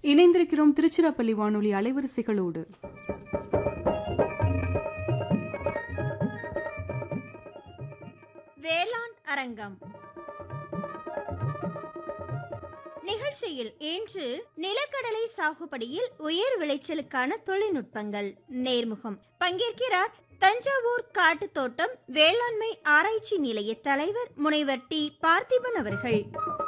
இணைந்திருக்கிறோம் திருச்சிராப்பள்ளி வானொலி அலைவரிசைகளோடு வேளாண் அரங்கம் நிகழ்ச்சியில் இன்று நிலக்கடலை சாகுபடியில் உயர் விளைச்சலுக்கான தொழில்நுட்பங்கள் நேர்முகம் பங்கேற்கிறார் தஞ்சாவூர் காட்டுத்தோட்டம் வேளாண்மை ஆராய்ச்சி நிலைய தலைவர் முனைவர் டி பார்த்திபன் அவர்கள்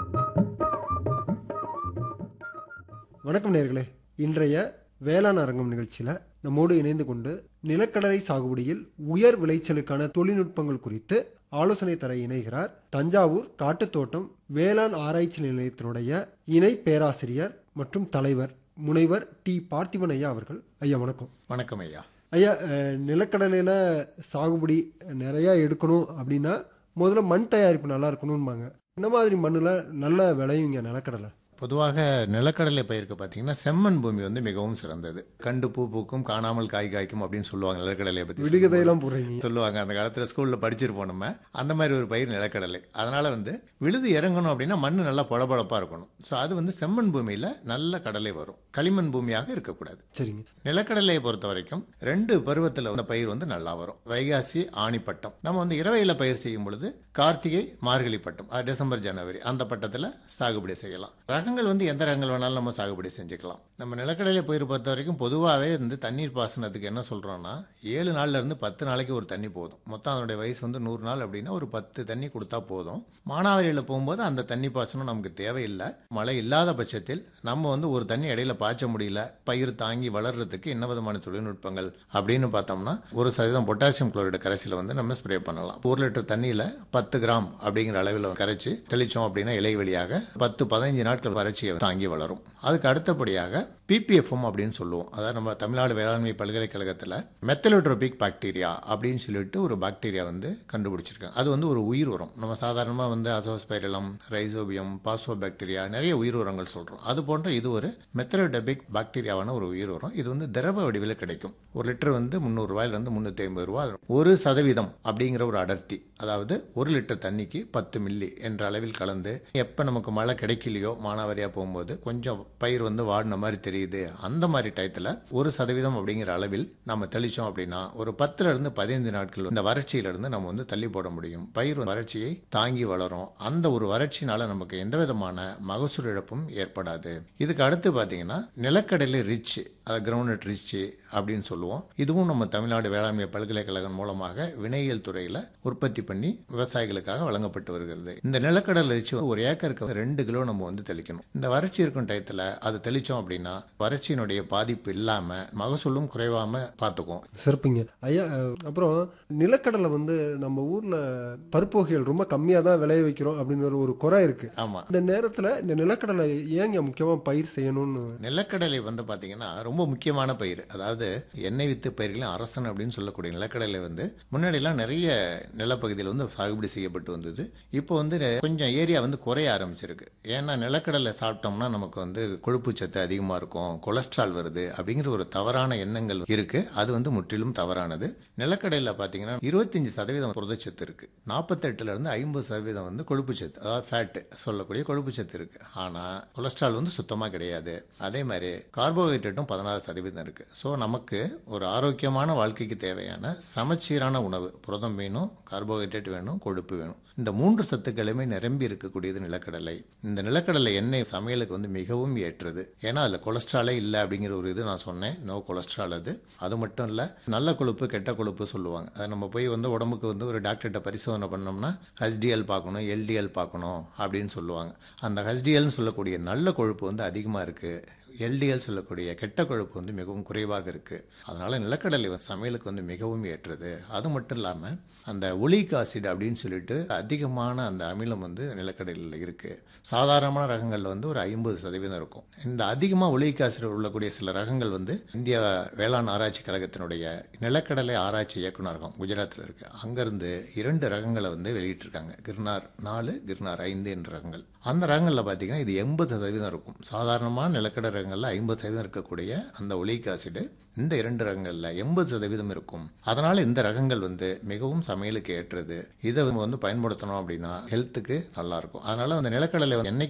வணக்கம் நேர்களே இன்றைய வேளாண் அரங்கம் நிகழ்ச்சியில் நம்மோடு இணைந்து கொண்டு நிலக்கடலை சாகுபடியில் உயர் விளைச்சலுக்கான தொழில்நுட்பங்கள் குறித்து ஆலோசனை தர இணைகிறார் தஞ்சாவூர் காட்டுத்தோட்டம் வேளாண் ஆராய்ச்சி நிலையத்தினுடைய இணை பேராசிரியர் மற்றும் தலைவர் முனைவர் டி பார்த்திபன் ஐயா அவர்கள் ஐயா வணக்கம் வணக்கம் ஐயா ஐயா அஹ், நிலக்கடலையில சாகுபடி நிறையா எடுக்கணும் அப்படின்னா முதல்ல மண் தயாரிப்பு நல்லா இருக்கணும்பாங்க இந்த மாதிரி மண்ணில் நல்ல விளையுங்க நிலக்கடலை பொதுவாக நிலக்கடலை பயிருக்கு பார்த்தீங்கன்னா செம்மண் பூமி வந்து மிகவும் சிறந்தது கண்டு பூ பூக்கும் காணாமல் காய் காய்க்கும் அப்படின்னு சொல்லுவாங்க நிலக்கடலையை பற்றி விடுகதையெல்லாம் போடுறீங்க சொல்லுவாங்க அந்த காலத்தில் ஸ்கூலில் படிச்சிருப்போம் நம்ம அந்த மாதிரி ஒரு பயிர் நிலக்கடலை அதனால் வந்து விழுது இறங்கணும் அப்படின்னா மண் நல்லா பொழபொழப்பாக இருக்கணும் ஸோ அது வந்து செம்மண் பூமியில் நல்ல கடலை வரும் களிமண் பூமியாக இருக்கக்கூடாது சரிங்க நிலக்கடலையை பொறுத்த வரைக்கும் ரெண்டு பருவத்தில் வந்து பயிர் வந்து நல்லா வரும் வைகாசி ஆணிப்பட்டம் நம்ம வந்து இரவையில் பயிர் செய்யும் பொழுது கார்த்திகை மார்கழி பட்டம் அது டிசம்பர் ஜனவரி அந்த பட்டத்தில் சாகுபடி செய்யலாம் ரகங்கள் வந்து எந்த ரகங்கள் வேணாலும் நம்ம சாகுபடி செஞ்சுக்கலாம் நம்ம நிலக்கடலை பயிர் பொறுத்த வரைக்கும் பொதுவாகவே வந்து தண்ணீர் பாசனத்துக்கு என்ன சொல்கிறோன்னா ஏழு நாள்ல இருந்து பத்து நாளைக்கு ஒரு தண்ணி போதும் மொத்தம் அதனுடைய வயசு வந்து நூறு நாள் அப்படின்னா ஒரு பத்து தண்ணி கொடுத்தா போதும் மானாவாரியில் போகும்போது அந்த தண்ணி பாசனம் நமக்கு தேவையில்லை மழை இல்லாத பட்சத்தில் நம்ம வந்து ஒரு தண்ணி இடையில பாய்ச்ச முடியல பயிர் தாங்கி வளர்றதுக்கு என்ன விதமான தொழில்நுட்பங்கள் அப்படின்னு பார்த்தோம்னா ஒரு சதவீதம் பொட்டாசியம் குளோரைடு கரைசல வந்து நம்ம ஸ்ப்ரே பண்ணலாம் ஒரு லிட்டர் தண்ணியில பத்து கிராம் அப்படிங்கிற அளவில் கரைச்சி தெளிச்சோம் அப்படின்னா இலை வழியாக பத்து பதினஞ்சு நாட்கள் வறட்சியை தாங்கி வளரும் அதுக்கு அடுத்தபடியாக பிபிஎஃப்எம் அப்படின்னு சொல்லுவோம் அதாவது நம்ம தமிழ்நாடு வேளாண்மை பல்கலைக்கழகத்தில் மெத்தலோட்ரோபிக் பாக்டீரியா அப்படின்னு சொல்லிட்டு ஒரு பாக்டீரியா வந்து கண்டுபிடிச்சிருக்காங்க அது வந்து ஒரு உயிர் உரம் நம்ம சாதாரணமாக வந்து அசோஸ்பைரலம் ரைசோபியம் பாஸ்போ பாக்டீரியா நிறைய உயிர் உரங்கள் சொல்கிறோம் அது போன்ற இது ஒரு மெத்தலோடெபிக் பாக்டீரியாவான ஒரு உயிர் உரம் இது வந்து திரவ வடிவில் கிடைக்கும் ஒரு லிட்டர் வந்து முந்நூறு ரூபாயிலிருந்து முந்நூற்றி ஐம்பது ரூபா ஒரு சதவீதம் அப்படிங்கிற ஒரு அடர்த்தி அதாவது ஒரு லிட்டர் தண்ணிக்கு பத்து மில்லி என்ற அளவில் கலந்து எப்போ நமக்கு மழை கிடைக்கலையோ மானாவாரியாக போகும்போது கொஞ்சம் பயிர் வந்து வாடின மாதிரி தெரியுது அந்த மாதிரி டயத்தில் ஒரு சதவீதம் அப்படிங்கிற அளவில் நம்ம தெளிச்சோம் அப்படின்னா ஒரு பத்துல இருந்து பதினைந்து நாட்கள் இந்த வறட்சியிலிருந்து நம்ம வந்து தள்ளி போட முடியும் பயிர் வறட்சியை தாங்கி வளரும் அந்த ஒரு வறட்சினால நமக்கு எந்த விதமான மகசூல் இழப்பும் ஏற்படாது இதுக்கு அடுத்து பார்த்தீங்கன்னா நிலக்கடலை ரிச் அது கிரவுண்ட் ரிச் அப்படின்னு சொல்லுவோம் இதுவும் நம்ம தமிழ்நாடு வேளாண்மை பல்கலைக்கழகம் மூலமாக வினையியல் துறையில் உற்பத்தி பண்ணி விவசாயிகளுக்காக வழங்கப்பட்டு வருகிறது இந்த நிலக்கடலை ரிச் ஒரு ஏக்கருக்கு ரெண்டு கிலோ நம்ம வந்து தெளிக்கணும் இந்த வறட்சி இருக்கும் டயத்தில் அது தெளிச்சோம் அப்படின்னா வறட்சியினுடைய பாதிப்பு இல்லாம மகசூலும் குறைவாம பார்த்துக்கும் சிறப்புங்க ஐயா அஹ், அப்புறம் நிலக்கடலை வந்து நம்ம ஊர்ல பருப்பு வகைகள் ரொம்ப கம்மியாக தான் விளைய வைக்கிறோம் அப்படின்னு ஒரு குறை இருக்கு ஆமா இந்த நேரத்தில் இந்த நிலக்கடலை ஏங்க முக்கியமாக பயிர் செய்யணும்னு நிலக்கடலை வந்து பாத்தீங்கன்னா ரொம்ப முக்கியமான பயிர் அதாவது எண்ணெய் வித்து பயிர்களின் அரசன் அப்படின்னு சொல்லக்கூடிய நிலக்கடலை வந்து முன்னாடிலாம் நிறைய நிலப்பகுதியில் வந்து சாகுபடி செய்யப்பட்டு வந்தது இப்போ வந்து கொஞ்சம் ஏரியா வந்து குறைய ஆரம்பிச்சிருக்கு ஏன்னா நிலக்கடலை சாப்பிட்டோம்னா நமக்கு வந்து கொழுப்பு சத்து அதிகமாக இருக்கும் கொலஸ்ட்ரால் வருது அப்படிங்கிற ஒரு தவறான எண்ணங்கள் இருக்கு அது வந்து முற்றிலும் தவறானது நிலக்கடலையில் பார்த்தீங்கன்னா இருபத்தஞ்சு சதவீதம் புரதச்சத்து இருக்கு நாற்பத்தெட்டுல இருந்து ஐம்பது சதவீதம் வந்து கொழுப்பு சத்து அதாவது ஃபேட்டு சொல்லக்கூடிய கொழுப்பு சத்து இருக்கு ஆனால் கொலஸ்ட்ரால் வந்து சுத்தமாக கிடையாது அதே மாதிரி கார்போஹைட்ரேட்டும் பதினாறு சதவீதம் இருக்கு ஸோ நமக்கு ஒரு ஆரோக்கியமான வாழ்க்கைக்கு தேவையான சமச்சீரான உணவு புரதம் வேணும் கார்போஹைட்ரேட் வேணும் கொழுப்பு வேணும் இந்த மூன்று சத்துக்களுமே நிரம்பி இருக்கக்கூடியது நிலக்கடலை இந்த நிலக்கடலை எண்ணெய் சமையலுக்கு வந்து மிகவும் ஏற்றது ஏன்னா அதில் கொலஸ்ட்ராலே இல்லை அப்படிங்கிற ஒரு இது நான் சொன்னேன் நோ கொலஸ்ட்ரால் அது அது மட்டும் இல்லை நல்ல கொழுப்பு கெட்ட கொழுப்பு சொல்லுவாங்க அதை நம்ம போய் வந்து உடம்புக்கு வந்து ஒரு டாக்டர்கிட்ட பரிசோதனை பண்ணோம்னா ஹெச்டிஎல் பார்க்கணும் எல்டிஎல் பார்க்கணும் அப்படின்னு சொல்லுவாங்க அந்த ஹெச்டிஎல்னு சொல்லக்கூடிய நல்ல கொழுப்பு வந்து அதிகமாக இருக்குது எல்டிஎல் சொல்லக்கூடிய கெட்ட கொழுப்பு வந்து மிகவும் குறைவாக இருக்குது அதனால் நிலக்கடலை வந்து சமையலுக்கு வந்து மிகவும் ஏற்றது அது மட்டும் இல்லாமல் அந்த ஒலிக் ஆசிட் அப்படின்னு சொல்லிட்டு அதிகமான அந்த அமிலம் வந்து நிலக்கடலையில் இருக்குது சாதாரணமான ரகங்களில் வந்து ஒரு ஐம்பது சதவீதம் இருக்கும் இந்த அதிகமாக ஒலிக் ஆசிட் உள்ளக்கூடிய சில ரகங்கள் வந்து இந்திய வேளாண் ஆராய்ச்சி கழகத்தினுடைய நிலக்கடலை ஆராய்ச்சி இயக்குநரகம் குஜராத்தில் இருக்குது அங்கேருந்து இரண்டு ரகங்களை வந்து வெளியிட்டிருக்காங்க கிர்னார் நாலு கிர்னார் ஐந்து என்ற ரகங்கள் அந்த ரகங்களில் பார்த்தீங்கன்னா இது எண்பது சதவீதம் இருக்கும் சாதாரணமான நிலக்கடை ரகங்களில் ஐம்பது சதவீதம் இருக்கக்கூடிய அந்த ஒலிக் ஆசிடு இந்த இரண்டு ரகங்களில் எண்பது சதவீதம் இருக்கும் அதனால இந்த ரகங்கள் வந்து மிகவும் சமையலுக்கு ஏற்றது இதை வந்து பயன்படுத்தணும் அப்படின்னா ஹெல்த்துக்கு நல்லா இருக்கும் அதனால அந்த நிலக்கடலை வந்து என்னைக்கு